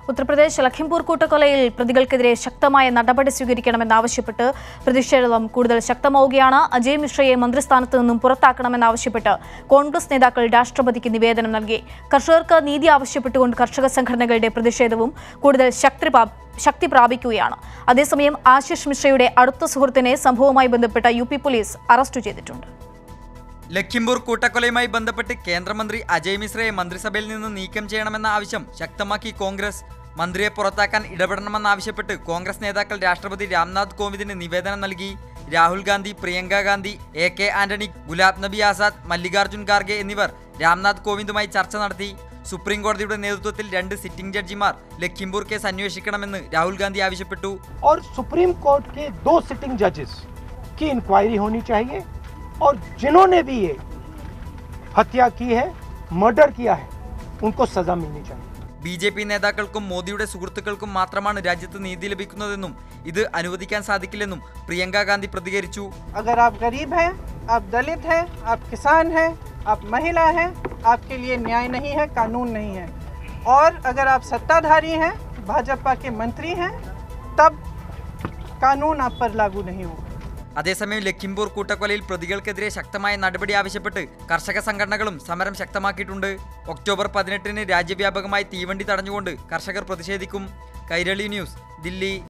ഉത്തർപ്രദേശ് ലഖിംപൂർ കൂട്ടക്കൊലയിൽ പ്രതികൾക്കെതിരെ ശക്തമായ നടപടി സ്വീകരിക്കണമെന്നാവശ്യപ്പെട്ട് പ്രതിഷേധം കൂടുതൽ ശക്തമാവുകയാണ് അജയ് മിശ്രയെ മന്ത്രിസ്ഥാനത്ത് നിന്നും പുറത്താക്കണമെന്നാവശ്യപ്പെട്ട് കോൺഗ്രസ് നേതാക്കൾ രാഷ്ട്രപതിക്ക് നിവേദനം നൽകി കർഷകർക്ക് നീതി ആവശ്യപ്പെട്ടുകൊണ്ട് കർഷക സംഘടനകളുടെ പ്രതിഷേധവും കൂടുതൽ ശക്തി പ്രാ- ശക്തി പ്രാപിക്കുകയാണ് അതേസമയം ആശിഷ് മിശ്രയുടെ അടുത്ത സുഹൃത്തിനെ സംഭവവുമായി ബന്ധപ്പെട്ട യു പി പോലീസ് അറസ്റ്റ് ചെയ്തിട്ടുണ്ട് ലഖിംപൂർ കൂട്ടക്കൊലയുമായി ബന്ധപ്പെട്ട് കേന്ദ്രമന്ത്രി അജയ് മിശ്രയെ മന്ത്രിസഭയിൽ നിന്ന് നീക്കം ചെയ്യണമെന്ന ആവശ്യം ശക്തമാക്കി കോൺഗ്രസ് മന്ത്രിയെ പുറത്താക്കാൻ ഇടപെടണമെന്നാവശ്യപ്പെട്ട് കോൺഗ്രസ് നേതാക്കൾ രാഷ്ട്രപതി രാംനാഥ് കോവിന്ദിന് നിവേദനം നൽകി രാഹുൽ ഗാന്ധി പ്രിയങ്ക ഗാന്ധി എ കെ ആന്റണി ഗുലാബ് നബി ആസാദ് മല്ലികാർജുൻ ഖാർഗെ എന്നിവർ രാംനാഥ് കോവിന്ദുമായി ചർച്ച നടത്തി സുപ്രീം കോടതിയുടെ നേതൃത്വത്തിൽ രണ്ട് സിറ്റിംഗ് ജഡ്ജിമാർ ലഖിംപൂർ കേസ് അന്വേഷിക്കണമെന്ന് രാഹുൽ ഗാന്ധി ആവശ്യപ്പെട്ടു और सुप्रीम कोर्ट के दो सिटिंग जजेस की इंक्वायरी होनी चाहिए और जिन्होंने भी ये हत्या की है मर्डर किया है उनको सजा मिलनी चाहिए ബി ജെ പി നേതാക്കൾക്കും മോദിയുടെ സുഹൃത്തുക്കൾക്കും മാത്രമാണ് രാജ്യത്ത് നീതി ലഭിക്കുന്നതെന്നും ഇത് അനുവദിക്കാൻ സാധിക്കില്ലെന്നും പ്രിയങ്ക ഗാന്ധി പ്രതികരിച്ചു अगर आप गरीब हैं आप दलित हैं आप किसान हैं आप महिला हैं आपके लिए न्याय नहीं है कानून नहीं है और अगर आप सत्ताधारी हैं भाजपा के मंत्री हैं तब कानून आप पर लागू नहीं होगा അതേസമയം ലഖിംപൂർ കൂട്ടക്കൊലയിൽ പ്രതികൾക്കെതിരെ ശക്തമായ നടപടി ആവശ്യപ്പെട്ട് കർഷക സംഘടനകളും സമരം ശക്തമാക്കിയിട്ടുണ്ട് ഒക്ടോബർ പതിനെട്ടിന് രാജ്യവ്യാപകമായി തീവണ്ടി തടഞ്ഞുകൊണ്ട് കർഷകർ പ്രതിഷേധിക്കും കൈരളി ന്യൂസ് ദില്ലി